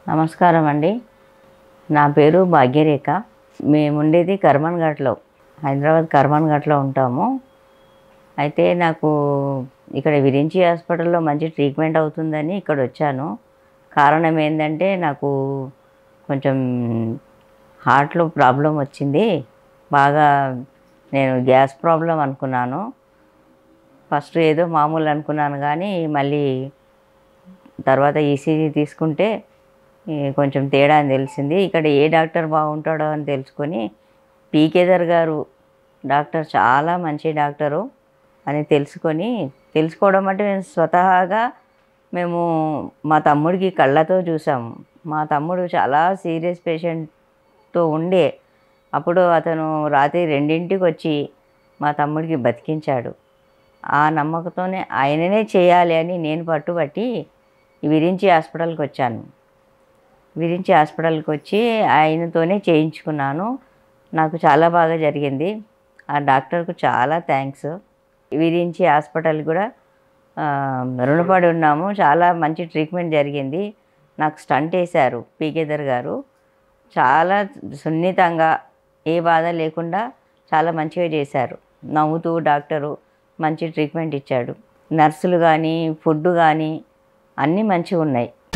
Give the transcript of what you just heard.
నమస్కారం అండి నా పేరు భాగ్యరేఖ మేము ఉండేది కర్మన్ ఘాట్లో హైదరాబాద్ కర్మన్ ఘాట్లో ఉంటాము అయితే నాకు ఇక్కడ విరించి హాస్పిటల్లో మంచి ట్రీట్మెంట్ అవుతుందని ఇక్కడ వచ్చాను కారణం ఏంటంటే నాకు కొంచెం హార్ట్లో ప్రాబ్లం వచ్చింది బాగా నేను గ్యాస్ ప్రాబ్లం అనుకున్నాను ఫస్ట్ ఏదో మామూలు అనుకున్నాను కానీ మళ్ళీ తర్వాత ఈసీజీ తీసుకుంటే ఈ కొంచెం తేడా అని తెలిసింది ఇక్కడ ఏ డాక్టర్ బాగుంటాడో అని తెలుసుకొని పీకేదర్ గారు డాక్టర్ చాలా మంచి డాక్టరు అని తెలుసుకొని తెలుసుకోవడం అంటే మేము స్వతహాగా మేము మా తమ్ముడికి కళ్ళతో చూసాము మా తమ్ముడు చాలా సీరియస్ పేషెంట్తో ఉండే అప్పుడు అతను రాత్రి రెండింటికి వచ్చి మా తమ్ముడికి బతికించాడు ఆ నమ్మకంతోనే ఆయననే చేయాలి అని నేను పట్టుబట్టి విరించి హాస్పిటల్కి వచ్చాను విరించి హాస్పిటల్కి వచ్చి ఆయనతోనే చేయించుకున్నాను నాకు చాలా బాగా జరిగింది ఆ డాక్టర్కు చాలా థ్యాంక్స్ విరించి హాస్పిటల్ కూడా ఆ, రుణపడి ఉన్నాము చాలా మంచి ట్రీట్మెంట్ జరిగింది నాకు స్టంట్ వేశారు పీకేదర్ గారు చాలా సున్నితంగా ఏ బాధ లేకుండా చాలా మంచిగా చేశారు నవ్వుతూ డాక్టరు మంచి ట్రీట్మెంట్ ఇచ్చాడు నర్సులు కానీ ఫుడ్ కానీ అన్నీ మంచిగా ఉన్నాయి